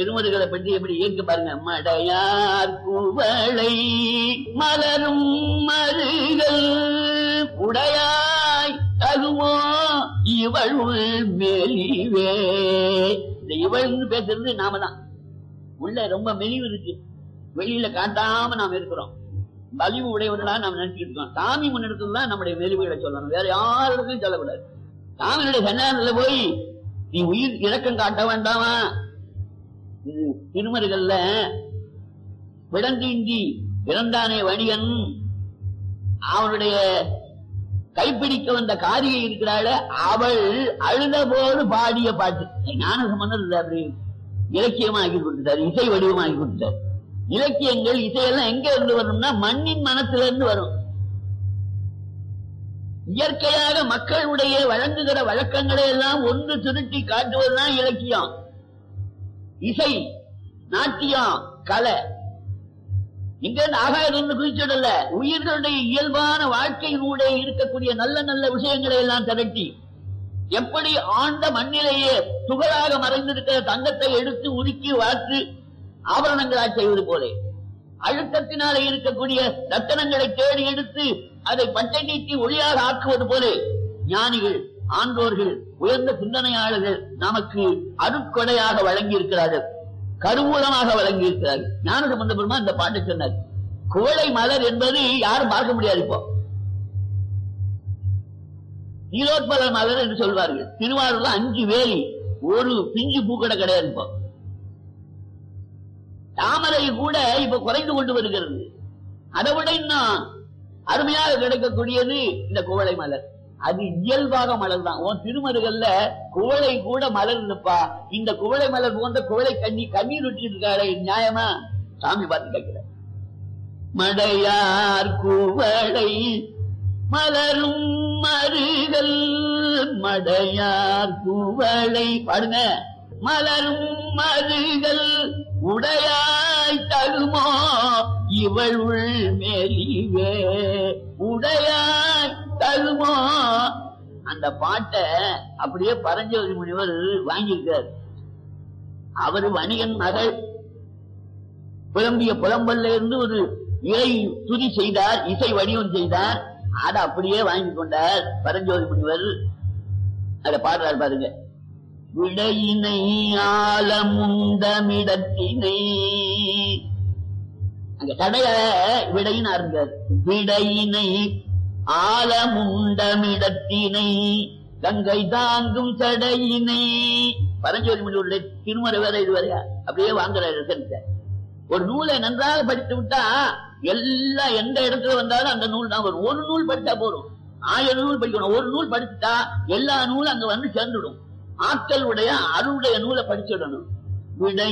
திருமுருகளை பற்றி எப்படி இயக்க பாருங்க மடையார் குவளை மலரும் மருகள் உடையாய் தகுமோ இவள் மெலிவே இந்த இவள்னு பேசுறது நாம தான் உள்ள ரொம்ப மெலிவு இருக்கு வெளியில காட்டாம நாம் இருக்கிறோம் வலிவு உடையவர்களா நாம் நினைச்சிட்டு இருக்கோம் சாமி முன்னெடுத்து தான் நம்முடைய மெலிவுகளை சொல்லணும் வேற யாருக்கும் சொல்லக்கூடாது சாமியுடைய சன்னிதானத்துல போய் நீ உயிர் இறக்கம் காட்ட வேண்டாமா இது திருமருகல்ல விடந்தீங்கி இறந்தானே வணிகன் அவனுடைய கைப்பிடிக்க வந்த காரியை இருக்கிறாள் அவள் அழுத போது பாடிய பாட்டு ஞான சம்பந்தம் இல்லை அப்படி இலக்கியமாக்கி கொடுத்துட்டாரு இசை வடிவமாக்கி கொடுத்துட்டாரு இலக்கியங்கள் இசையெல்லாம் எங்க இருந்து வரும்னா மண்ணின் மனத்துல இருந்து வரும் இயற்கையாக மக்களுடைய வழங்குகிற வழக்கங்களை எல்லாம் ஒன்று திருட்டி காட்டுவதுதான் இலக்கியம் இசை நாட்டியம் கலை இங்க இருந்து ஆகாயம் இருந்து குதிச்சிடல உயிர்களுடைய இயல்பான வாழ்க்கையினுடைய இருக்கக்கூடிய நல்ல நல்ல விஷயங்களை எல்லாம் திரட்டி எப்படி ஆண்ட மண்ணிலேயே துகளாக மறைந்திருக்கிற தங்கத்தை எடுத்து உருக்கி வார்த்து ஆபரணங்களா செய்வது போலே அழுத்தத்தினாலே இருக்கக்கூடிய ரத்தனங்களை தேடி எடுத்து அதை பட்டை நீட்டி ஒளியாக ஆக்குவது போலே ஞானிகள் ஆண்டோர்கள் உயர்ந்த சிந்தனையாளர்கள் நமக்கு அருட்கொடையாக வழங்கி இருக்கிறார்கள் கருவூலமாக வழங்கி இருக்கிறார்கள் ஞான சம்பந்த பெருமா இந்த பாட்டு சொன்னார் குவளை மலர் என்பது யாரும் பார்க்க முடியாது இப்போ நீலோத்பல மலர் என்று சொல்வார்கள் திருவாரூர்ல அஞ்சு வேலி ஒரு பிஞ்சு பூக்கடை கிடையாது இப்போ தாமரை கூட இப்ப குறைந்து கொண்டு வருகிறது அதை விட இன்னும் அருமையாக கிடைக்கக்கூடியது இந்த குவளை மலர் அது இயல்பாக மலர் தான் உன் திருமருகல்ல குவளை கூட மலர் இருப்பா இந்த குவளை மலர் போன்ற குவளை கண்ணி கண்ணீர் விட்டு இருக்காரு நியாயமா சாமி பார்த்து கேட்கிற மடையார் குவளை மலரும் மருகல் மடையார் குவளை பாடுங்க மலரும் மருகல் உடையாய் தகுமோ இவள் உள் மேலிவே உடையாய் தகுமோ அந்த பாட்டை அப்படியே பரஞ்சோதி முனிவர் வாங்கியிருக்கார் அவர் வணிகன் மகள் புலம்பிய புலம்பல்ல இருந்து ஒரு இறை துதி செய்தார் இசை வடிவம் செய்தார் அதை அப்படியே வாங்கி கொண்டார் பரஞ்சோதி முனிவர் அதை பாடுறார் பாருங்க விடையினை ஆலமுண்டமிடத்தினை அங்க கடைய விடையின் இருந்தார் விடையினை ஆலமுண்டமிடத்தினை கங்கை தாங்கும் சடையினை பரஞ்சோதி முனிவருடைய திருமறை வேற இது வரையா அப்படியே வாங்குறாரு ஒரு நூலை நன்றாக படித்து விட்டா எல்லா எந்த இடத்துல வந்தாலும் அந்த நூல் தான் வரும் ஒரு நூல் படித்தா போதும் ஆயிரம் நூல் படிக்கணும் ஒரு நூல் படிச்சுட்டா எல்லா நூலும் அங்க வந்து சேர்ந்துடும் ஆட்கள் உடைய அருளுடைய நூலை படிச்சிடணும் விடை